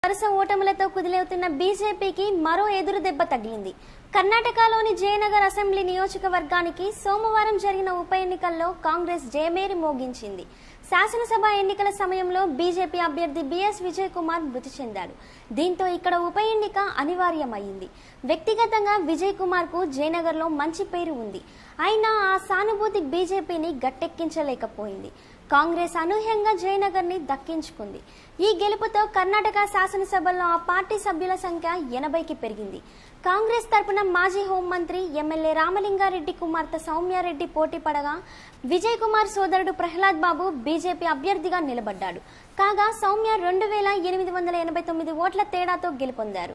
వరుస ఓటములతో కుదిలవుతున్న బీజేపీకి మరో ఎదురు దెబ్బ తగిలింది కర్ణాటకలోని జయనగర్ అసెంబ్లీ నియోజకవర్గానికి సోమవారం జరిగిన ఉప ఎన్నికల్లో కాంగ్రెస్ జయమేరి మోగించింది శాసనసభ ఎన్నికల సమయంలో బీజేపీ అభ్యర్థి బిఎస్ విజయ్ కుమార్ మృతి చెందాడు దీంతో ఇక్కడ ఉప ఎన్నిక అనివార్యమైంది వ్యక్తిగతంగా విజయ్ కుమార్ కు జయనగర్లో మంచి పేరు ఉంది అయినా ఆ సానుభూతి బీజేపీని గట్టెక్కించలేకపోయింది కాంగ్రెస్ అనూహ్యంగా జయనగర్ ని దక్కించుకుంది ఈ గెలుపుతో కర్ణాటక శాసనసభలో ఆ పార్టీ సభ్యుల సంఖ్య ఎనభైకి పెరిగింది కాంగ్రెస్ తరపున మాజీ హోంమంత్రి ఎమ్మెల్యే రామలింగారెడ్డి కుమార్తె సౌమ్యారెడ్డి పోటీ పడగా విజయ్ కుమార్ సోదరుడు ప్రహ్లాద్ బాబు బీజేపీ అభ్యర్థిగా నిలబడ్డాడు కాగా సౌమ్య రెండు వేల ఎనిమిది వందల ఎనభై తొమ్మిది ఓట్ల తేడాతో గెలుపొందారు